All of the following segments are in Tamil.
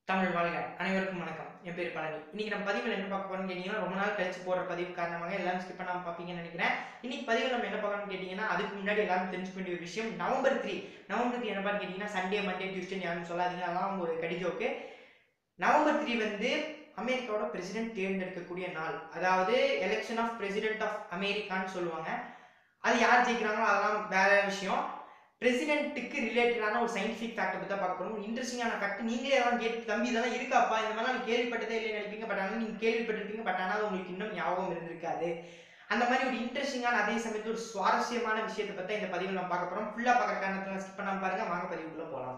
தமிழ் வாழ்க அனைவருக்கும் வணக்கம் என் பேர் பழனி இன்னைக்கு நம்ம பதிவில் என்ன பார்க்க போறோம்னு கேட்டீங்கன்னா ரொம்ப நாள் கழிச்சு போடுற பதிவு காரணமாக எல்லாரும் ஸ்கிப் பண்ணாம பார்ப்பீங்கன்னு நினைக்கிறேன் இன்னைக்கு பதிவில் நம்ம என்ன பார்க்கணும்னு கேட்டீங்கன்னா அதுக்கு முன்னாடி எல்லாரும் தெரிஞ்சுக்க வேண்டிய ஒரு விஷயம் நவம்பர் த்ரீ நவம்பர் த்ரீ என்ன பார்த்து கேட்டீங்கன்னா சண்டே மண்டே டியூஸ்டே யாரும் சொல்லாதீங்க அதெல்லாம் அவங்க ஒரு கடிஜோக்கு நவம்பர் த்ரீ வந்து அமெரிக்காவோட பிரசிடென்ட் தேர்ந்தெடுக்கக்கூடிய நாள் அதாவது எலெக்ஷன் ஆஃப் பிரசிடென்ட் ஆஃப் அமெரிக்கான்னு சொல்லுவாங்க அது யார் ஜெயிக்கிறாங்களோ அதெல்லாம் வேற விஷயம் பிரசிடென்ட்டுக்கு ரிலேட்டடான ஒரு சயின்டிஃபிக் ஃபேக்டை பற்றி தான் பார்க்க போகிறோம் இன்ட்ரெஸ்டிங்கான ஃபேக்ட் நீங்களே எல்லாம் கேட்டு தம்பி இதெல்லாம் இருக்காப்பா இந்த மாதிரிலாம் நீங்க கேள்விப்பட்டதே இல்லைன்னு நினைப்பீங்க பட் ஆனால் நீங்கள் கேள்விப்பட்டிருப்பீங்க பட் ஆனால் அது உங்களுக்கு இன்னும் ஞாபகம் இருந்திருக்காது அந்த மாதிரி ஒரு இன்ட்ரெஸ்டிங்கான அதே சமயத்தில் ஒரு சுவாரஸ்யமான விஷயத்தை பற்றி இந்த பதிவில் நம்ம பார்க்க போகிறோம் ஃபுல்லாக பார்க்குற காரணத்தில் ஸ்கிப் பண்ணாம பாருங்க வாங்க பதிவுக்குள்ளே போகலாம்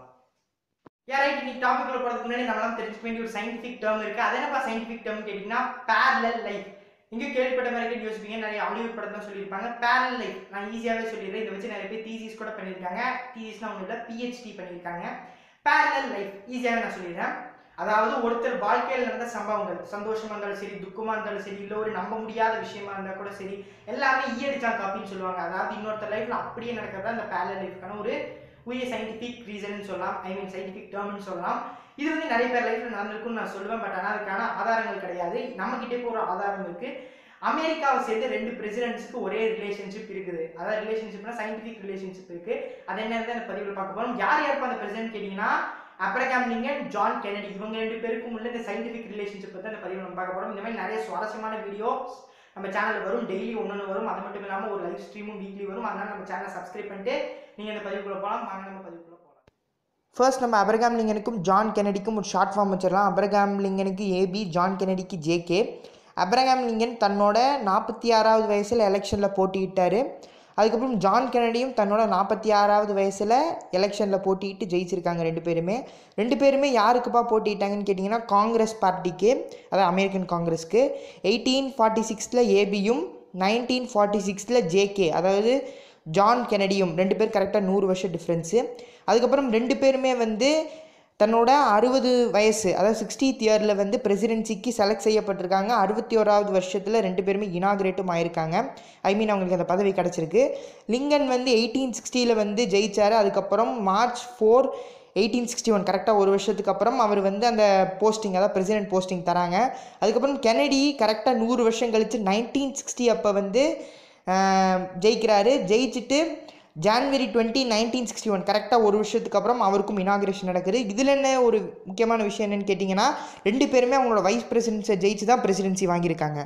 யாரைட் இன்னைக்கு டாபிக்ல போறதுக்கு முன்னாடி நம்மளாம் தெரிஞ்சுக்க வேண்டிய ஒரு சயின்டிஃபிக் டேர்ம் இருக்கு அது என்னப்பா சயின்டிஃபிக் டேர்ம் கேட்டிங்கன்னா பேரலல் லைஃப் இங்க கேள்விப்பட்ட மாதிரி யோசிப்பீங்க நிறைய ஹாலிவுட் படம் தான் சொல்லியிருப்பாங்க பேரல் லைஃப் நான் ஈஸியாகவே சொல்லிடுறேன் இதை வச்சு நிறைய பேர் தீசிஸ் கூட பண்ணியிருக்காங்க தீசிஸ்னா ஒன்றும் இல்லை பிஹெச்டி பண்ணியிருக்காங்க பேரலல் லைஃப் ஈஸியாகவே நான் சொல்லிடுறேன் அதாவது ஒருத்தர் வாழ்க்கையில் நடந்த சம்பவங்கள் சந்தோஷமா இருந்தாலும் சரி துக்கமா இருந்தாலும் சரி இல்லை ஒரு நம்ப முடியாத விஷயமா இருந்தால் கூட சரி எல்லாமே ஈயடிச்சா காப்பின்னு சொல்லுவாங்க அதாவது இன்னொருத்தர் லைஃப்ல அப்படியே நடக்கிறதா இந்த பேரலல் லைஃப்க்கான ஒரு உரிய சயின்டிஃபிக் ரீசன் சொல்லலாம் ஐ மீன் சயின்டிஃபிக் டேர்ம்னு சொல்லலாம் இது வந்து நிறைய பேர் லைஃப்ல நடந்திருக்கும்னு நான் சொல்லுவேன் பட் ஆனால் அதுக்கான ஆதாரங்கள் கிடையாது நம்ம கிட்டே இப்போ ஒரு ஆதாரம் இருக்கு அமெரிக்காவை சேர்ந்து ரெண்டு பிரசிடென்ட்ஸ்க்கு ஒரே ரிலேஷன்ஷிப் இருக்குது அதாவது ரிலேஷன்ஷிப்னா சயின்டிஃபிக் ரிலேஷன்ஷிப் இருக்கு அது என்னன்னு இந்த பதிவில் பார்க்க போறோம் யார் யாருப்பா அந்த பிரசிடென்ட் கேட்டீங்கன்னா அப்ரகாம் லிங்கன் ஜான் கெனடி இவங்க ரெண்டு பேருக்கும் உள்ள இந்த சயின்டிஃபிக் ரிலேஷன்ஷிப் பற்றி அந்த பதிவில் நம்ம பார்க்க போறோம் இந்த மாதிரி நிறைய சுவாரஸ்யமான வீடியோ நம்ம சேனலில் வரும் டெய்லி ஒன்று வரும் அது மட்டும் இல்லாமல் ஒரு லைவ் ஸ்ட்ரீமும் வீக்லி வரும் அதனால நம்ம சேனலை சப்ஸ்கிரைப் பண்ணிட்டு நீங்கள் இந்த பதிவுக்குள்ளே போகலாம் வாங்க நம்ம பதிவுக்குள்ளே போகலாம் ஃபர்ஸ்ட் நம்ம அப்ரகாம் லிங்கனுக்கும் ஜான் கெனடிக்கும் ஒரு ஷார்ட் ஃபார்ம் வச்சிடலாம் அப்ரகாம் லிங்கனுக்கு ஏபி ஜான் கெனடிக்கு ஜேகே அப்ரகாம் லிங்கன் தன்னோட நாற்பத்தி ஆறாவது வயசில் எலெக்ஷனில் போட்டியிட்டார் அதுக்கப்புறம் ஜான் கெனடியும் தன்னோட நாற்பத்தி ஆறாவது வயசில் எலெக்ஷனில் போட்டியிட்டு ஜெயிச்சிருக்காங்க ரெண்டு பேருமே ரெண்டு பேருமே யாருக்குப்பா போட்டியிட்டாங்கன்னு கேட்டிங்கன்னா காங்கிரஸ் பார்ட்டிக்கு அதாவது அமெரிக்கன் காங்கிரஸ்க்கு எயிட்டீன் ஃபார்ட்டி சிக்ஸில் ஏபியும் நைன்டீன் ஃபார்ட்டி சிக்ஸில் ஜேகே அதாவது ஜான் கெனடியும் ரெண்டு பேர் கரெக்டாக நூறு வருஷம் டிஃப்ரென்ஸு அதுக்கப்புறம் ரெண்டு பேருமே வந்து தன்னோட அறுபது வயசு அதாவது சிக்ஸ்டீத் இயரில் வந்து பிரசிடென்சிக்கு செலக்ட் செய்யப்பட்டிருக்காங்க அறுபத்தி ஓராவது வருஷத்தில் ரெண்டு பேருமே இனாகிரேட்டும் ஆயிருக்காங்க ஐ மீன் அவங்களுக்கு அந்த பதவி கிடச்சிருக்கு லிங்கன் வந்து எயிட்டீன் சிக்ஸ்டியில் வந்து ஜெயிச்சார் அதுக்கப்புறம் March four eighteen sixty one கரெக்டாக ஒரு வருஷத்துக்கு அப்புறம் அவர் வந்து அந்த போஸ்டிங் அதாவது பிரசிடென்ட் போஸ்டிங் தராங்க அதுக்கப்புறம் கெனடி கரெக்டாக நூறு வருஷம் கழித்து நைன்டீன் சிக்ஸ்டி அப்போ வந்து ஆஹ், ஜெயிக்கிறாரு ஜெயிச்சுட்டு January twenty nineteen sixty one கரெக்டாக ஒரு வருஷத்துக்கு அப்புறம் அவருக்கும் இனாகிரேஷன் நடக்குது இதில் என்ன ஒரு முக்கியமான விஷயம் என்னன்னு கேட்டிங்கன்னா ரெண்டு பேருமே அவங்களோட வைஸ் பிரசிடென்ஸை ஜெயிச்சு தான் பிரசிடென்சி வாங்கியிருக்காங்க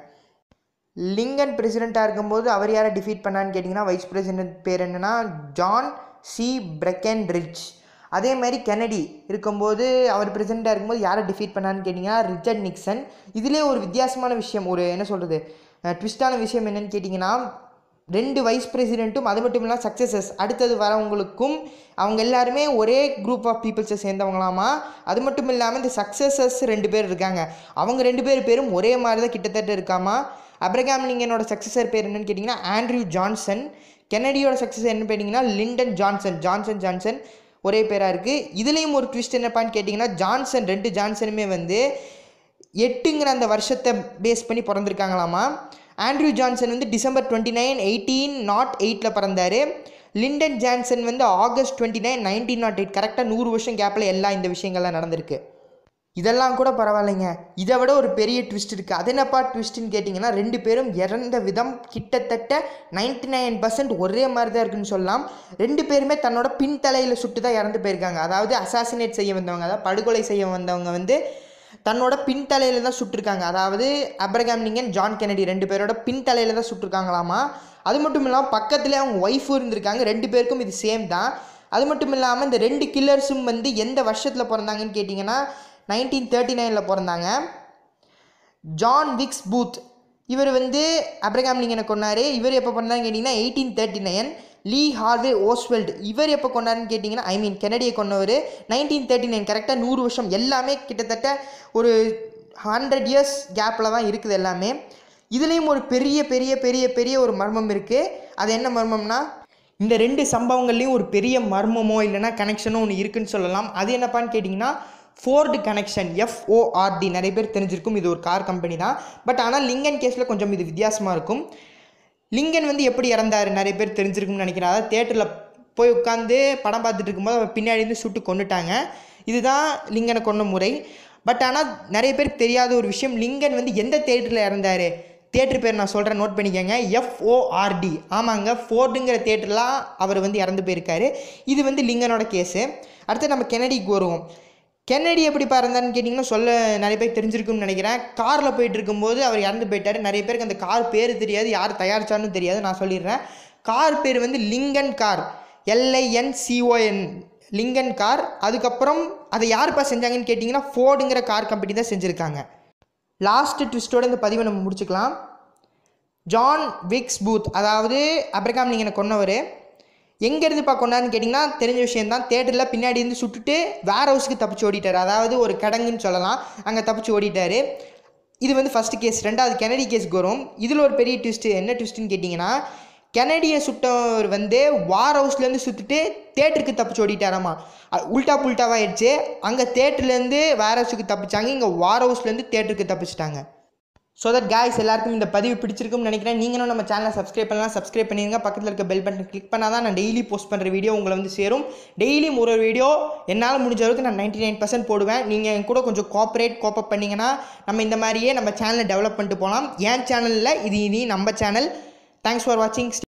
லிங்கன் பிரசிடெண்ட்டாக இருக்கும்போது அவர் யாரை டிஃபீட் பண்ணான்னு கேட்டிங்கன்னா வைஸ் பிரசிடென்ட் பேர் என்னன்னா ஜான் சி பிரெக்கன் ரிச் அதே மாதிரி கெனடி இருக்கும்போது அவர் பிரசிடெண்ட்டாக இருக்கும்போது யாரை டிஃபீட் பண்ணான்னு கேட்டிங்கன்னா ரிச்சர்ட் நிக்சன் இதிலே ஒரு வித்தியாசமான விஷயம் ஒரு என்ன சொல்கிறது ட்விஸ்டான விஷயம் என்னன்னு கேட்டிங்கன்னா ரெண்டு வைஸ் பிரசிடெண்ட்டும் அது மட்டும் இல்லாமல் சக்ஸஸஸ் அடுத்தது வரவங்களுக்கும் அவங்க எல்லாருமே ஒரே குரூப் ஆஃப் பீப்புள்ஸை சேர்ந்தவங்களாமா அது மட்டும் இல்லாமல் இந்த சக்ஸஸஸ் ரெண்டு பேர் இருக்காங்க அவங்க ரெண்டு பேர் பேரும் ஒரே மாதிரி தான் கிட்டத்தட்ட இருக்காமா அப்ரகாம் லிங்கனோட சக்ஸஸர் பேர் என்னன்னு கேட்டிங்கன்னா ஆண்ட்ரியூ ஜான்சன் கெனடியோட சக்ஸஸர் என்ன கேட்டிங்கன்னா லிண்டன் ஜான்சன் ஜான்சன் ஜான்சன் ஒரே பேராக இருக்குது இதுலேயும் ஒரு ட்விஸ்ட் என்னப்பான்னு கேட்டிங்கன்னா ஜான்சன் ரெண்டு ஜான்சனுமே வந்து எட்டுங்கிற அந்த வருஷத்தை பேஸ் பண்ணி பிறந்திருக்காங்களாமா ஆண்ட்ரூ ஜான்சன் வந்து December twenty nine eighteen nought எயிட்டில் பிறந்தார் லிண்டன் ஜான்சன் வந்து August twenty nine nineteen nought eight கரெக்டாக நூறு வருஷம் கேப்பில் எல்லாம் இந்த விஷயங்கள்லாம் நடந்திருக்கு இதெல்லாம் கூட பரவாயில்லைங்க இதை விட ஒரு பெரிய ட்விஸ்ட் இருக்குது அது என்னப்பா ட்விஸ்ட்டுன்னு கேட்டிங்கன்னா ரெண்டு பேரும் இறந்த விதம் கிட்டத்தட்ட நைன்டி நைன் பர்சன்ட் ஒரே மாதிரி தான் இருக்குன்னு சொல்லலாம் ரெண்டு பேருமே தன்னோட பின்தலையில் சுட்டு தான் இறந்து போயிருக்காங்க அதாவது அசாசினேட் செய்ய வந்தவங்க அதாவது படுகொலை செய்ய வந்தவங்க வந்து தன்னோட பின்தலையில் தான் சுட்டிருக்காங்க அதாவது அப்ரகாம் லிங்கன் ஜான் கெனடி ரெண்டு பேரோட பின்தலையில் தான் சுட்டிருக்காங்களாமா அது மட்டும் இல்லாமல் பக்கத்துலேயே அவங்க ஒய்ஃபும் இருந்திருக்காங்க ரெண்டு பேருக்கும் இது சேம் தான் அது மட்டும் இல்லாமல் இந்த ரெண்டு கில்லர்ஸும் வந்து எந்த வருஷத்தில் பிறந்தாங்கன்னு கேட்டிங்கன்னா நைன்டீன் தேர்ட்டி நைனில் பிறந்தாங்க ஜான் விக்ஸ் பூத் இவர் வந்து அப்ரகாம் லிங்கனை கொண்டாரு இவர் எப்போ பண்ணாருன்னு கேட்டிங்கன்னா eighteen thirty nine Lee Harvey Oswald இவர் எப்போ கொண்டாருன்னு கேட்டிங்கன்னா ஐ மீன் கெனடியை கொண்டவர் நைன்டீன் தேர்ட்டி நைன் கரெக்டாக நூறு வருஷம் எல்லாமே கிட்டத்தட்ட ஒரு ஹண்ட்ரட் இயர்ஸ் கேப்பில் தான் இருக்குது எல்லாமே இதுலேயும் ஒரு பெரிய பெரிய பெரிய பெரிய ஒரு மர்மம் இருக்குது அது என்ன மர்மம்னா இந்த ரெண்டு சம்பவங்கள்லேயும் ஒரு பெரிய மர்மமோ இல்லைன்னா கனெக்ஷனோ ஒன்று இருக்குன்னு சொல்லலாம் அது என்னப்பான்னு கேட்டிங்கன்னா ஃபோர்டு கனெக்ஷன் எஃப்ஓஆர்டி நிறைய பேர் தெரிஞ்சிருக்கும் இது ஒரு கார் கம்பெனி தான் பட் ஆனால் லிங்கன் கேஸில் கொஞ்சம் இது வித்தியாசமாக இருக்கும் லிங்கன் வந்து எப்படி இறந்தார் நிறைய பேர் தெரிஞ்சிருக்கும்னு நினைக்கிறேன் அதாவது தேட்டரில் போய் உட்காந்து படம் பார்த்துட்டு இருக்கும்போது அவர் பின்னாடி இருந்து சுட்டு கொண்டுட்டாங்க இதுதான் லிங்கனை கொன்ன முறை பட் ஆனால் நிறைய பேருக்கு தெரியாத ஒரு விஷயம் லிங்கன் வந்து எந்த தேட்டரில் இறந்தார் தேட்டர் பேர் நான் சொல்கிறேன் நோட் பண்ணிக்கோங்க எஃப்ஓஆர்டி ஆமாங்க ஃபோர்டுங்கிற தேட்டர்லாம் அவர் வந்து இறந்து போயிருக்காரு இது வந்து லிங்கனோட கேஸு அடுத்து நம்ம கெனடிக்கு வருவோம் கென்னடி எப்படி இருந்தாருன்னு கேட்டிங்கன்னா சொல்ல நிறைய பேர் தெரிஞ்சிருக்கும்னு நினைக்கிறேன் காரில் போயிட்டு இருக்கும்போது அவர் இறந்து போயிட்டார் நிறைய பேருக்கு அந்த கார் பேர் தெரியாது யார் தயாரிச்சான்னு தெரியாது நான் சொல்லிடுறேன் கார் பேர் வந்து Lincoln car L I N C O N Lincoln car அதுக்கப்புறம் அதை யாருப்பா செஞ்சாங்கன்னு கேட்டிங்கன்னா ஃபோர்டுங்கிற கார் கம்பெனி தான் செஞ்சுருக்காங்க லாஸ்ட் ட்விஸ்ட்டோட இந்த பதிவை நம்ம முடிச்சுக்கலாம் ஜான் விக்ஸ் பூத் அதாவது அப்ரகாம் லிங்கனை கொன்னவர் எங்கேருந்துப்பா கொண்டாருன்னு கேட்டிங்கன்னா தெரிஞ்ச விஷயந்தான் தேட்டரில் பின்னாடி இருந்து சுட்டுட்டு வேர் ஹவுஸ்க்கு தப்பிச்சு ஓடிட்டார் அதாவது ஒரு கடங்குன்னு சொல்லலாம் அங்கே தப்பிச்சு ஓடிட்டார் இது வந்து ஃபஸ்ட்டு கேஸ் ரெண்டாவது கெனடி கேஸ்க்கு வரும் இதில் ஒரு பெரிய ட்விஸ்ட்டு என்ன ட்விஸ்ட்டுன்னு கேட்டிங்கன்னா கெனடியை சுட்டவர் வந்து வார் ஹவுஸ்லேருந்து சுற்றிட்டு தேட்டருக்கு தப்பிச்சு ஓடிட்டாராமா அ- உல்டா புல்ட்டாவாகிடுச்சு அங்கே தேட்டர்லேருந்து வேர் ஹவுஸுக்கு தப்பிச்சாங்க இங்கே வார் ஹவுஸ்லேருந்து தேட்டருக்கு தப்பிச்சிட்டாங்க ஸோ தட் guys எல்லாருக்கும் இந்த பதிவு பிடிச்சிருக்கும்னு நினைக்கிறேன் நீங்களும் நம்ம சேனலை சப்ஸ்கிரைப் பண்ணலாம் சப்ஸ்கிரைப் பண்ணிடுங்க பக்கத்தில் இருக்க பெல் பட்டன் கிளிக் பண்ணால் தான் நான் டெய்லி போஸ்ட் பண்ணுற வீடியோ உங்களை வந்து சேரும் டெய்லியும் ஒரு ஒரு வீடியோ என்னால் முடிஞ்ச அளவுக்கு நான் 99% நைன் பர்சன்ட் போடுவேன் நீங்கள் என் கூட கொஞ்சம் கோஆப்ரேட் கோப்பப் பண்ணிங்கன்னா நம்ம இந்த மாதிரியே நம்ம சேனலை டெவலப் பண்ணிட்டு போகலாம் என் சேனலில் இது இனி நம்ம சேனல் தேங்க்ஸ் ஃபார் வாட்சிங்